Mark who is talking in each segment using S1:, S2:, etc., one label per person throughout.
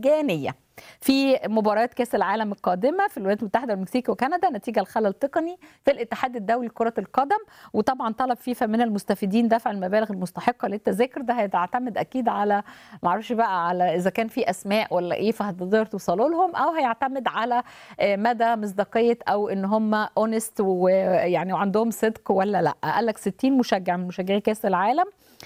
S1: مجانيه في مباريات كاس العالم القادمه في الولايات المتحده والمكسيك وكندا نتيجه لخلل تقني في الاتحاد الدولي لكره القدم وطبعا طلب فيفا من المستفيدين دفع المبالغ المستحقه للتذاكر ده هيعتمد اكيد على ما اعرفش بقى على اذا كان في اسماء ولا ايه فهتقدروا توصلوا لهم او هيعتمد على مدى مصداقيه او ان هم اونست ويعني وعندهم صدق ولا لا قال لك 60 مشجع من مشجعي كاس العالم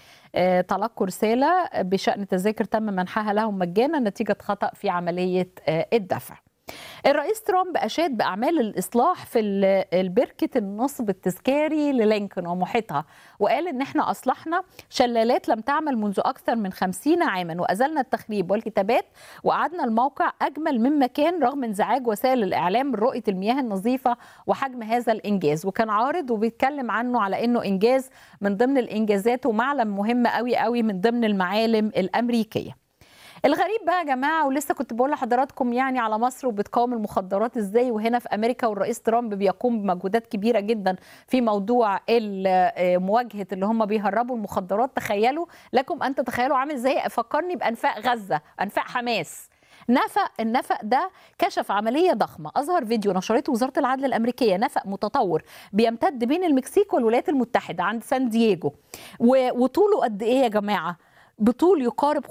S1: تلقوا رسالة بشأن تذاكر تم منحها لهم مجانا نتيجة خطأ في عملية الدفع الرئيس ترامب أشاد بأعمال الإصلاح في البركة النصب التذكاري للينكن ومحيطها وقال إن إحنا أصلحنا شلالات لم تعمل منذ أكثر من خمسين عاما وأزلنا التخريب والكتابات وأعدنا الموقع أجمل مما كان رغم انزعاج وسائل الإعلام من رؤية المياه النظيفة وحجم هذا الإنجاز وكان عارض وبيتكلم عنه على إنه إنجاز من ضمن الإنجازات ومعلم مهم قوي قوي من ضمن المعالم الأمريكية الغريب بقى يا جماعه ولسه كنت بقول لحضراتكم يعني على مصر وبتقاوم المخدرات ازاي وهنا في امريكا والرئيس ترامب بيقوم بمجهودات كبيره جدا في موضوع مواجهه اللي هم بيهربوا المخدرات تخيلوا لكم ان تتخيلوا عامل ازاي فكرني بانفاق غزه انفاق حماس نفق النفق ده كشف عملية ضخمة أظهر فيديو نشرته وزارة العدل الأمريكية نفق متطور بيمتد بين المكسيك والولايات المتحدة عند سان دييجو وطوله قد إيه يا جماعة بطول يقارب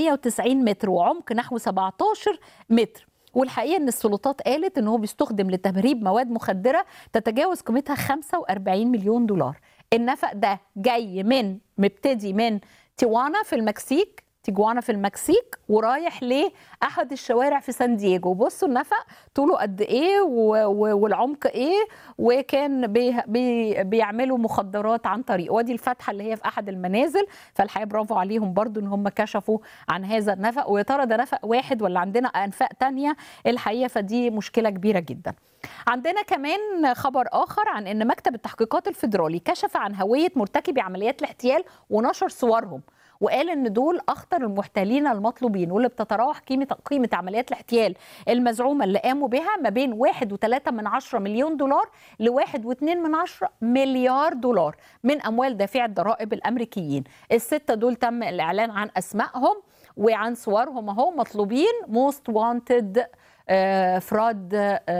S1: 590 متر وعمق نحو 17 متر والحقيقه ان السلطات قالت ان هو بيستخدم لتهريب مواد مخدره تتجاوز قيمتها 45 مليون دولار النفق ده جاي من مبتدي من تيوانا في المكسيك تيجوانا في المكسيك ورايح لاحد الشوارع في سان دييجو بصوا النفق طوله قد ايه والعمق ايه وكان بي بي بيعملوا مخدرات عن طريق وادي الفتحه اللي هي في احد المنازل فالحقيقه برافو عليهم برضو ان هم كشفوا عن هذا النفق ويا ترى ده نفق واحد ولا عندنا انفاق تانية الحقيقه فدي مشكله كبيره جدا عندنا كمان خبر اخر عن ان مكتب التحقيقات الفيدرالي كشف عن هويه مرتكبي عمليات الاحتيال ونشر صورهم وقال ان دول اخطر المحتالين المطلوبين واللي بتتراوح قيمه قيمه عمليات الاحتيال المزعومه اللي قاموا بها ما بين 1.3 من عشرة مليون دولار ل 1.2 من عشرة مليار دولار من اموال دافعي الضرائب الامريكيين السته دول تم الاعلان عن اسمائهم وعن صورهم اهو مطلوبين موست وانتد فراد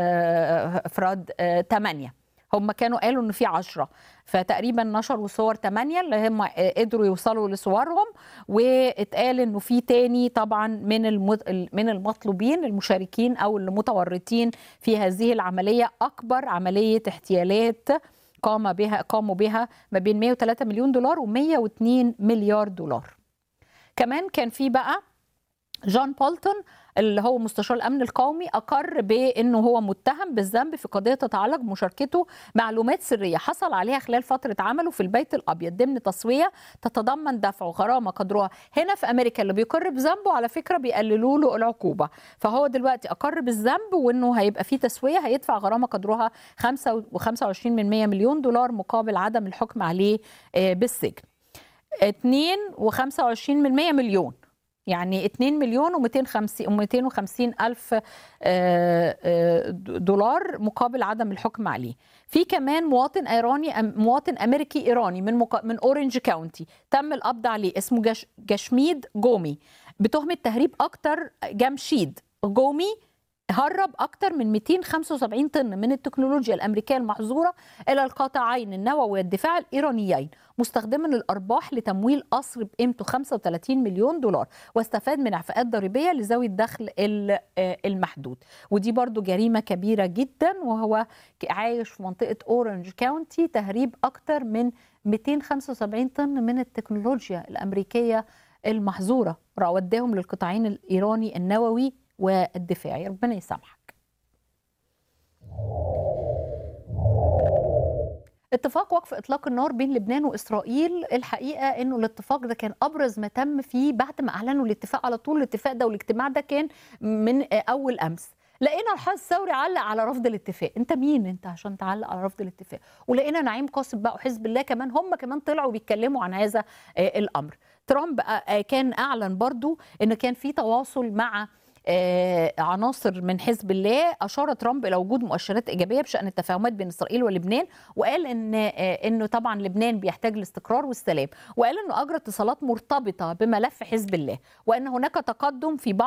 S1: فراد 8 هم كانوا قالوا ان في 10 فتقريبا نشروا صور 8 اللي هم قدروا يوصلوا لصورهم واتقال انه في تاني طبعا من من المطلوبين المشاركين او المتورطين في هذه العمليه اكبر عمليه احتيالات قام بها قاموا بها ما بين 103 مليون دولار و102 مليار دولار كمان كان في بقى جون بولتون اللي هو مستشار الامن القومي اقر بانه هو متهم بالذنب في قضيه تتعلق بمشاركته معلومات سريه حصل عليها خلال فتره عمله في البيت الابيض ضمن تسويه تتضمن دفع غرامه قدرها هنا في امريكا اللي بيقر بذنبه على فكره بيقللوا له العقوبه فهو دلوقتي اقر بالذنب وانه هيبقى في تسويه هيدفع غرامه قدرها 25 من 100 مليون دولار مقابل عدم الحكم عليه بالسجن 2 و25 من 100 مليون يعني 2 مليون و250 و250 الف دولار مقابل عدم الحكم عليه في كمان مواطن ايراني مواطن امريكي ايراني من مق... من اورنج كاونتي تم القبض عليه اسمه جش... جشميد جومي بتهمه تهريب اكتر جمشيد جومي هرب أكثر من 275 طن من التكنولوجيا الأمريكية المحظورة إلى القطاعين النووي والدفاع الإيرانيين مستخدما الأرباح لتمويل قصر بقيمته 35 مليون دولار واستفاد من إعفاءات ضريبية لذوي الدخل المحدود ودي برضو جريمة كبيرة جدا وهو عايش في منطقة أورنج كاونتي تهريب أكثر من 275 طن من التكنولوجيا الأمريكية المحظورة وداهم للقطاعين الإيراني النووي والدفاعي ربنا يسامحك اتفاق وقف اطلاق النار بين لبنان واسرائيل الحقيقه انه الاتفاق ده كان ابرز ما تم فيه بعد ما اعلنوا الاتفاق على طول الاتفاق ده والاجتماع ده كان من اول امس لقينا الحرس الثوري علق على رفض الاتفاق انت مين انت عشان تعلق على رفض الاتفاق ولقينا نعيم قاسم بقى وحزب الله كمان هم كمان طلعوا بيتكلموا عن هذا الامر ترامب كان اعلن برضو ان كان في تواصل مع عناصر من حزب الله اشار ترامب الى وجود مؤشرات ايجابيه بشان التفاهمات بين اسرائيل ولبنان وقال ان انه طبعا لبنان بيحتاج الاستقرار والسلام وقال انه اجرى اتصالات مرتبطه بملف حزب الله وان هناك تقدم في بعض